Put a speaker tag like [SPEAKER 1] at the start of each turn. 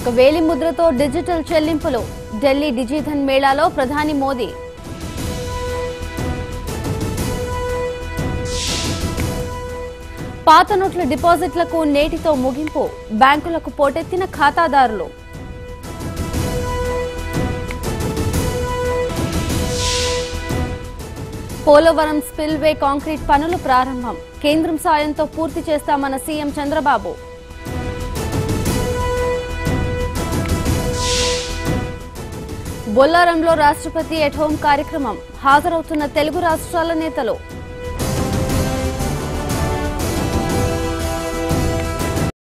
[SPEAKER 1] ఇక వేలి ముద్రతో డిజిటల్ చెల్లింపులు ఢిల్లీ డిజిధన్ మేళాలో ప్రధాని మోదీ పాత నోట్ల డిపాజిట్లకు నేటితో ముగింపు బ్యాంకులకు పోటెత్తిన ఖాతాదారులు పోలవరం స్పిల్వే కాంక్రీట్ పనులు ప్రారంభం కేంద్రం సాయంతో పూర్తి చేస్తామన్న సీఎం చంద్రబాబు బొల్లారంలో రాష్ట్రపతి ఎట్ హోం కార్యక్రమం హాజరవుతున్న తెలుగు రాష్ట్రాల నేతలు